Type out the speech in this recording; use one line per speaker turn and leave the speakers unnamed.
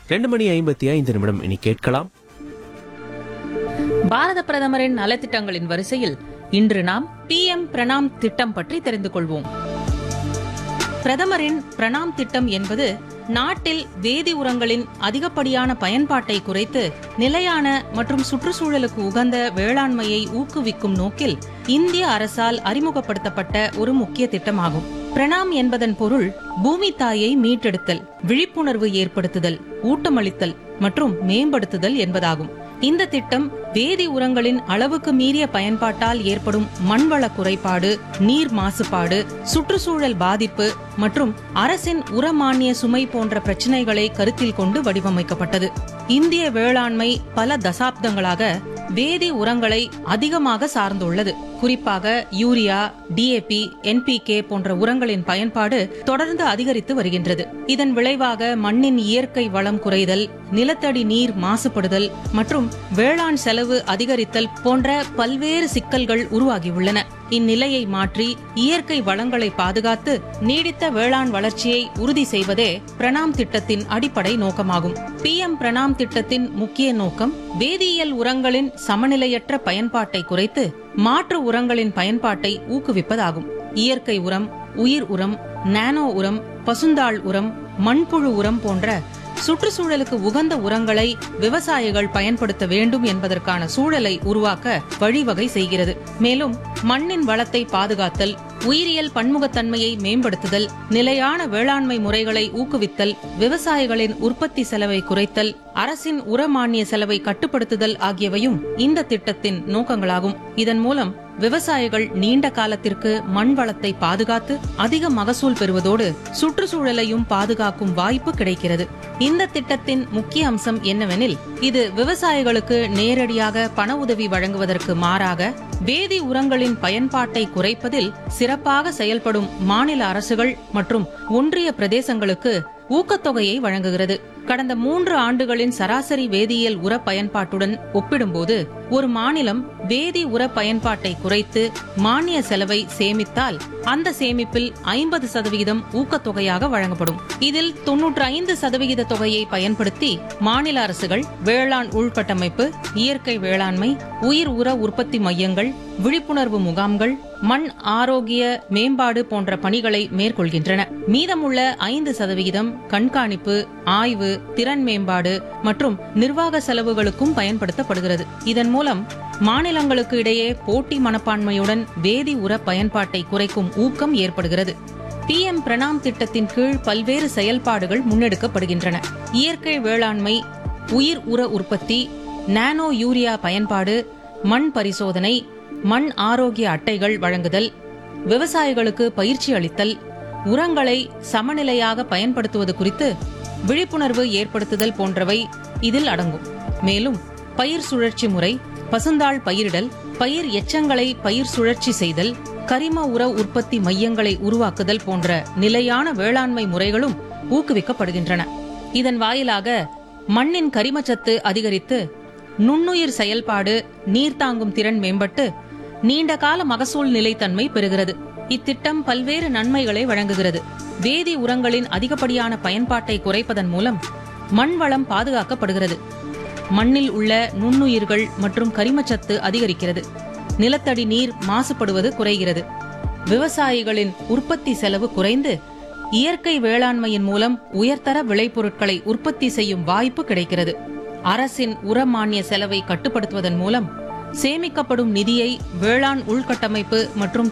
ரெண்டு மணி ஐம்பத்தி ஐந்து நிமிடம் இனி கேட்கலாம்
பாரத பிரதமரின் நலத்திட்டங்களின் வரிசையில் இன்று நாம் பிஎம் பிரணாம் திட்டம் பற்றி தெரிந்து கொள்வோம் பிரதமரின் பிரணாம் திட்டம் என்பது நாட்டில் வேதி உரங்களின் அதிகப்படியான பயன்பாட்டை குறைத்து நிலையான மற்றும் சுற்றுச்சூழலுக்கு உகந்த வேளாண்மையை ஊக்குவிக்கும் நோக்கில் இந்திய அரசால் அறிமுகப்படுத்தப்பட்ட ஒரு முக்கிய திட்டமாகும் பிரணாம் என்பதன் பொருள் பூமி தாயை மீட்டெடுத்தல் விழிப்புணர்வு ஏற்படுத்துதல் ஊட்டமளித்தல் மற்றும் மேம்படுத்துதல் என்பதாகும் இந்த திட்டம் வேதி உரங்களின் அளவுக்கு மீறிய பயன்பாட்டால் ஏற்படும் மண்வள குறைபாடு நீர் மாசுபாடு சுற்றுச்சூழல் பாதிப்பு மற்றும் அரசின் உர மானிய சுமை போன்ற பிரச்சினைகளை கருத்தில் கொண்டு வடிவமைக்கப்பட்டது இந்திய வேளாண்மை பல தசாப்தங்களாக வேதி உரங்களை அதிகமாக சார்ந்துள்ளது குறிப்பாக யூரியா டிஏபி என்பிகே போன்ற உரங்களின் பயன்பாடு தொடர்ந்து அதிகரித்து வருகின்றது இதன் விளைவாக மண்ணின் இயற்கை வளம் குறைதல் நிலத்தடி நீர் மாசுபடுதல் மற்றும் வேளாண் செலவு அதிகரித்தல் போன்ற பல்வேறு சிக்கல்கள் உருவாகியுள்ளன இந்நிலையை மாற்றி இயற்கை வளங்களை பாதுகாத்து நீடித்த வேளாண் வளர்ச்சியை உறுதி செய்வதே பிரணாம் திட்டத்தின் அடிப்படை நோக்கமாகும் பிஎம் பிரணாம் திட்டத்தின் முக்கிய நோக்கம் வேதியியல் உரங்களின் சமநிலையற்ற பயன்பாட்டை குறைத்து மாற்று உரங்களின் பயன்பாட்டை ஊக்குவிப்பதாகும் இயற்கை உரம் உயிர் உரம் நானோ உரம் பசுந்தாள் உரம் மண்புழு உரம் போன்ற சுற்றுச்சூழலுக்கு உகந்த உரங்களை விவசாயிகள் பயன்படுத்த வேண்டும் என்பதற்கான சூழலை உருவாக்க வழிவகை செய்கிறது மேலும் மண்ணின் வளத்தை பாதுகாத்தல் உயிரியல் பன்முகத்தன்மையை மேம்படுத்துதல் நிலையான வேளாண்மை முறைகளை ஊக்குவித்தல் விவசாயிகளின் உற்பத்தி செலவை குறைத்தல் அரசின் உர மானிய செலவை கட்டுப்படுத்துதல் ஆகியவையும் இந்த திட்டத்தின் நோக்கங்களாகும் இதன் மூலம் விவசாயிகள் நீண்ட காலத்திற்கு மண் வளத்தை பாதுகாத்து அதிக மகசூல் பெறுவதோடு சுற்றுச்சூழலையும் பாதுகாக்கும் வாய்ப்பு கிடைக்கிறது இந்த திட்டத்தின் முக்கிய அம்சம் என்னவெனில் இது விவசாயிகளுக்கு நேரடியாக பண உதவி வழங்குவதற்கு மாறாக வேதி உரங்களின் பயன்பாட்டை குறைப்பதில் சிறப்பாக செயல்படும் மாநில அரசுகள் மற்றும் ஒன்றிய பிரதேசங்களுக்கு ஊக்கத்தொகையை வழங்குகிறது கடந்த மூன்று ஆண்டுகளின் சராசரி வேதியியல் உர பயன்பாட்டுடன் ஒப்பிடும்போது ஒரு மாநிலம் வேதி உர பயன்பாட்டை குறைத்து மானிய செலவை சேமித்தால் அந்த சேமிப்பில் ஐம்பது சதவிகிதம் ஊக்கத்தொகையாக வழங்கப்படும் இதில் தொன்னூற்று ஐந்து சதவிகித தொகையை பயன்படுத்தி மாநில அரசுகள் வேளாண் உள்கட்டமைப்பு இயற்கை வேளாண்மை உயிர் உர உற்பத்தி மையங்கள் விழிப்புணர்வு முகாம்கள் மண் ஆரோக்கிய மேம்பாடு போன்ற பணிகளை மேற்கொள்கின்றன மீதமுள்ள ஐந்து சதவிகிதம் கண்காணிப்பு ஆய்வு திறன் மேம்பாடு மற்றும் நிர்வாக செலவுகளுக்கும் பயன்படுத்தப்படுகிறது இதன் மூலம் மாநிலங்களுக்கு இடையே போட்டி மனப்பான்மையுடன் வேதி உர பயன்பாட்டை குறைக்கும் ஊக்கம் ஏற்படுகிறது பிஎம் பிரணாம் திட்டத்தின் கீழ் பல்வேறு செயல்பாடுகள் முன்னெடுக்கப்படுகின்றன இயற்கை வேளாண்மை உயிர் உர உற்பத்தி நானோ யூரியா பயன்பாடு மண் பரிசோதனை மண் ஆரோக்கிய அட்டைகள் வழங்குதல் விவசாயிகளுக்கு பயிற்சி அளித்தல் உரங்களை சமநிலையாக பயன்படுத்துவது குறித்து விழிப்புணர்வு ஏற்படுத்துதல் போன்றவை இதில் அடங்கும் மேலும் பயிர் சுழற்சி முறை பசுந்தாள் பயிரிடல் பயிர் எச்சங்களை பயிர் சுழற்சி செய்தல் கரிம உர உற்பத்தி மையங்களை உருவாக்குதல் போன்ற நிலையான வேளாண்மை முறைகளும் ஊக்குவிக்கப்படுகின்றன இதன் வாயிலாக மண்ணின் கரிமச்சத்து அதிகரித்து நுண்ணுயிர் செயல்பாடு நீர் தாங்கும் திறன் மேம்பட்டு நீண்ட கால மகசூல் நிலைத்தன்மை பெறுகிறது இத்திட்டம் பல்வேறு நன்மைகளை வழங்குகிறது வேதி உரங்களின் அதிகப்படியான பயன்பாட்டை குறைப்பதன் மூலம் மண் வளம் பாதுகாக்கப்படுகிறது மண்ணில் உள்ள நுண்ணுயிர்கள் மற்றும் கரிமச்சத்து அதிகரிக்கிறது நிலத்தடி நீர் மாசுபடுவது குறைகிறது விவசாயிகளின் உற்பத்தி செலவு குறைந்து இயற்கை வேளாண்மையின் மூலம் உயர்தர விளைபொருட்களை உற்பத்தி செய்யும் வாய்ப்பு கிடைக்கிறது அரசின் உர மானிய செலவை கட்டுப்படுத்துவதன் மூலம் சேமிக்கப்படும் நிதியை வேளாண் உள்கட்டமைப்பு மற்றும்